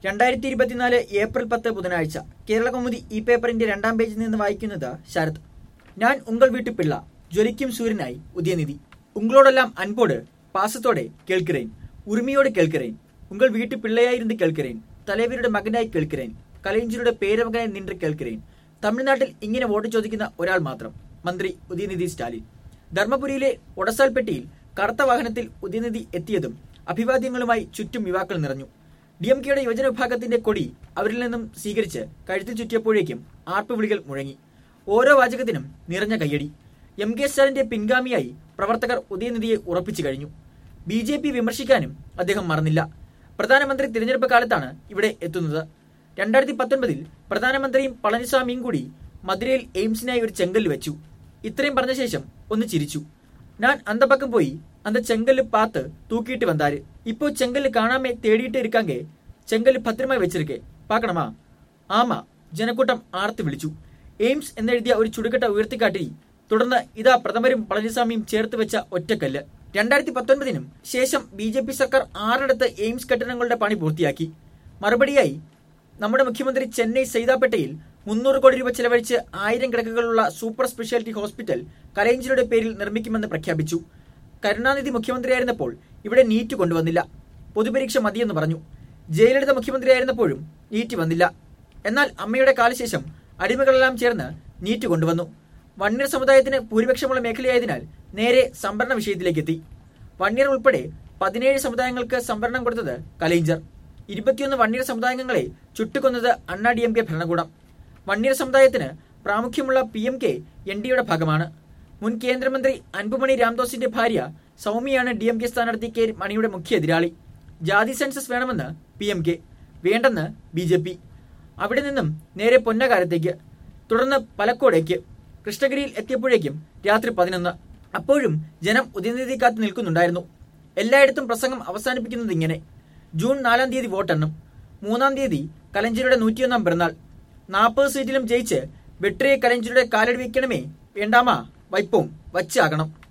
രണ്ടായിരത്തി ഇരുപത്തിനാല് ഏപ്രിൽ പത്ത് ബുധനാഴ്ച കേരള കൗമുദി ഈ പേപ്പറിന്റെ രണ്ടാം പേജിൽ നിന്ന് വായിക്കുന്നത് ശരത് ഞാൻ ഉങ്കൾ വീട്ടു പിള്ള ജ്വലിക്കും സൂര്യനായി ഉദയനിധി ഉങ്ങളോടെല്ലാം അൻപോട് പാസത്തോടെ കേൾக்கிறேன் ഉറുമിയോട് കേൾக்கிறேன் ഉങ്കൾ വീട്ടു പിള്ളയായിരുന്നു കേൾக்கிறேன் തലവരുടെ മകനായി കേൾக்கிறேன் കലയിഞ്ചിയുടെ പേരമകനായി നിன்று കേൾக்கிறேൻ തമിഴ്നാട്ടിൽ ഇങ്ങനെ വോട്ട് ചോദിക്കുന്ന ഒരാൾ മാത്രം മന്ത്രി ഉദയനിധി സ്റ്റാലിൻ ധർമ്മപുരിയിലെ ഒടസാൽപ്പെട്ടിയിൽ കറുത്ത വാഹനത്തിൽ ഉദയനിധി എത്തിയതും അഭിവാദ്യങ്ങളുമായി ചുറ്റും യുവാക്കൾ നിറഞ്ഞു ഡി എം കെയുടെ യുവജന വിഭാഗത്തിന്റെ കൊടി അവരിൽ നിന്നും സ്വീകരിച്ച് കഴുത്തിൽ ചുറ്റിയപ്പോഴേക്കും ആർപ്പുവിളികൾ മുഴങ്ങി ഓരോ വാചകത്തിനും നിറഞ്ഞ കയ്യടി എം കെ സ്റ്റാലിന്റെ പിൻഗാമിയായി പ്രവർത്തകർ ഉദയനിധിയെ ഉറപ്പിച്ചു കഴിഞ്ഞു ബി ജെ പി വിമർശിക്കാനും അദ്ദേഹം മറന്നില്ല പ്രധാനമന്ത്രി തിരഞ്ഞെടുപ്പ് കാലത്താണ് ഇവിടെ എത്തുന്നത് രണ്ടായിരത്തി പത്തൊൻപതിൽ പ്രധാനമന്ത്രിയും പളനിസ്വാമിയും കൂടി മധുരയിൽ എയിംസിനായി ഒരു ചെങ്കല്ല് വെച്ചു ഇത്രയും പറഞ്ഞ ശേഷം ഒന്ന് ചിരിച്ചു ഞാൻ അന്ത പക്കം പോയി அந்த செங்கல்லு பார்த்து தூக்கிட்டு வந்தாரு இப்போ செங்கல்லு காணாம தேடிட்டு இருக்காங்க ചെങ്കല്ല് ഭദ്രമായി വെച്ചിരിക്കെ പാക്കണമാ ആമാ ജനക്കൂട്ടം ആർത്ത് വിളിച്ചു എയിംസ് എന്നെഴുതിയ ഒരു ചുടുകട്ട ഉയർത്തിക്കാട്ടി തുടർന്ന് ഇതാ പ്രഥമരും പളനിസ്വാമിയും ചേർത്ത് വെച്ച ഒറ്റക്കല്ല് രണ്ടായിരത്തി പത്തൊൻപതിനും ശേഷം ബി ജെ പി സർക്കാർ ആറിടത്ത് എയിംസ് കെട്ടിടങ്ങളുടെ പണി പൂർത്തിയാക്കി മറുപടിയായി നമ്മുടെ മുഖ്യമന്ത്രി ചെന്നൈ സൈതാപ്പേട്ടയിൽ മുന്നൂറ് കോടി രൂപ ചെലവഴിച്ച് ആയിരം കിടക്കുകളുള്ള സൂപ്പർ സ്പെഷ്യാലിറ്റി ഹോസ്പിറ്റൽ കലൈഞ്ചിയുടെ പേരിൽ നിർമ്മിക്കുമെന്ന് പ്രഖ്യാപിച്ചു കരുണാനിധി മുഖ്യമന്ത്രിയായിരുന്നപ്പോൾ ഇവിടെ നീറ്റ് കൊണ്ടുവന്നില്ല പൊതുപരീക്ഷ മതിയെന്ന് പറഞ്ഞു ജയലളിത മുഖ്യമന്ത്രിയായിരുന്നപ്പോഴും നീറ്റ് വന്നില്ല എന്നാൽ അമ്മയുടെ കാലശേഷം അടിമകളെല്ലാം ചേർന്ന് നീറ്റ് കൊണ്ടുവന്നു വണ്യർ സമുദായത്തിന് ഭൂരിപക്ഷമുള്ള മേഖലയായതിനാൽ നേരെ സംവരണ വിഷയത്തിലേക്ക് എത്തി വണ്യർ ഉൾപ്പെടെ പതിനേഴ് സമുദായങ്ങൾക്ക് സംവരണം കൊടുത്തത് കലൈഞ്ചർ ഇരുപത്തിയൊന്ന് വണ്യർ സമുദായങ്ങളെ ചുട്ടുകൊന്നത് അണ്ണാ ഡി എം കെ ഭരണകൂടം വണ്യർ സമുദായത്തിന് പ്രാമുഖ്യമുള്ള പി എം കെ എൻ ഡിയുടെ ഭാഗമാണ് മുൻ കേന്ദ്രമന്ത്രി അൻപുമണി രാംദോസിന്റെ ഭാര്യ സൗമ്യയാണ് ഡി എം കെ സ്ഥാനാർത്ഥി കെ മണിയുടെ മുഖ്യ എതിരാളി ജാതി സെൻസസ് വേണമെന്ന് പി എം കെ വേണ്ടെന്ന് ബി ജെ പി അവിടെ നിന്നും നേരെ പൊന്നകാലത്തേക്ക് തുടർന്ന് പലക്കോടേക്ക് കൃഷ്ണഗിരിയിൽ എത്തിയപ്പോഴേക്കും രാത്രി പതിനൊന്ന് അപ്പോഴും ജനം ഉദയനിധി കാത്ത് നിൽക്കുന്നുണ്ടായിരുന്നു എല്ലായിടത്തും പ്രസംഗം അവസാനിപ്പിക്കുന്നത് ഇങ്ങനെ ജൂൺ നാലാം തീയതി വോട്ടെണ്ണും മൂന്നാം തീയതി കലഞ്ചേരിയുടെ നൂറ്റിയൊന്നാം പിറന്നാൾ നാൽപ്പത് സീറ്റിലും ജയിച്ച് വെട്രിയെ കലഞ്ചേരിയുടെ കാലടി വയ്ക്കണമേ വേണ്ടാമാ വൈപ്പവും വച്ചാകണം